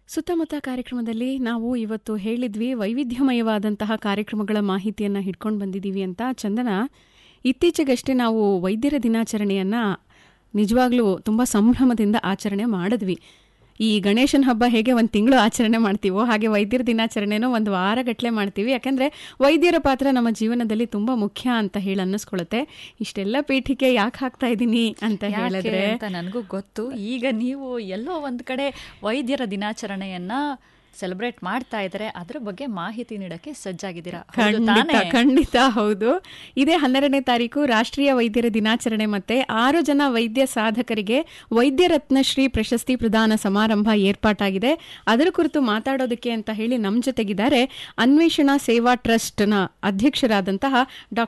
ಸುತ್ತಮುತ್ತ ಕಾರ್ಯಕ್ರಮದಲ್ಲಿ ನಾವು ಇವತ್ತು ಹೇಳಿದ್ವಿ ವೈವಿಧ್ಯಮಯವಾದಂತಹ ಕಾರ್ಯಕ್ರಮಗಳ ಮಾಹಿತಿಯನ್ನು ಹಿಡ್ಕೊಂಡು ಬಂದಿದ್ದೀವಿ ಅಂತ ಚಂದನ ಇತ್ತೀಚೆಗಷ್ಟೇ ನಾವು ವೈದ್ಯರ ದಿನಾಚರಣೆಯನ್ನು ನಿಜವಾಗ್ಲೂ ತುಂಬ ಸಂಭ್ರಮದಿಂದ ಆಚರಣೆ ಮಾಡಿದ್ವಿ ಈ ಗಣೇಶನ ಹಬ್ಬ ಹೇಗೆ ಒಂದು ತಿಂಗಳು ಆಚರಣೆ ಮಾಡ್ತೀವೋ ಹಾಗೆ ವೈದ್ಯರ ದಿನಾಚರಣೆನೂ ಒಂದು ವಾರಗಟ್ಟಲೆ ಮಾಡ್ತೀವಿ ಯಾಕಂದರೆ ವೈದ್ಯರ ಪಾತ್ರ ನಮ್ಮ ಜೀವನದಲ್ಲಿ ತುಂಬ ಮುಖ್ಯ ಅಂತ ಹೇಳಿ ಅನ್ನಿಸ್ಕೊಳುತ್ತೆ ಇಷ್ಟೆಲ್ಲ ಪೀಠಿಕೆ ಯಾಕೆ ಹಾಕ್ತಾ ಇದ್ದೀನಿ ಅಂತ ಯಾಕೆ ಹೇಳಿದ್ರೆ ಅಂತ ನನಗೂ ಗೊತ್ತು ಈಗ ನೀವು ಎಲ್ಲೋ ಒಂದ್ ಕಡೆ ವೈದ್ಯರ ದಿನಾಚರಣೆಯನ್ನ ಸೆಲೆಬ್ರೇಟ್ ಮಾಡ್ತಾ ಇದ್ದಾರೆ ಅದ್ರ ಬಗ್ಗೆ ಮಾಹಿತಿ ನೀಡಕ್ಕೆ ಸಜ್ಜಾಗಿದ್ದೀರಾ ಹೌದು ಖಂಡಿತ ತಾನೇ? ಖಂಡಿತ ಹೌದು ಇದೇ ಹನ್ನೆರಡನೇ ತಾರೀಕು ರಾಷ್ಟ್ರೀಯ ವೈದ್ಯರ ದಿನಾಚರಣೆ ಮತ್ತೆ ಆರು ಜನ ವೈದ್ಯ ಸಾಧಕರಿಗೆ ವೈದ್ಯ ರತ್ನಶ್ರೀ ಪ್ರಶಸ್ತಿ ಪ್ರದಾನ ಸಮಾರಂಭ ಏರ್ಪಾಟಾಗಿದೆ ಅದರ ಕುರಿತು ಮಾತಾಡೋದಕ್ಕೆ ಅಂತ ಹೇಳಿ ನಮ್ಮ ಜೊತೆಗಿದ್ದಾರೆ ಅನ್ವೇಷಣಾ ಸೇವಾ ಟ್ರಸ್ಟ್ನ ಅಧ್ಯಕ್ಷರಾದಂತಹ ಡಾ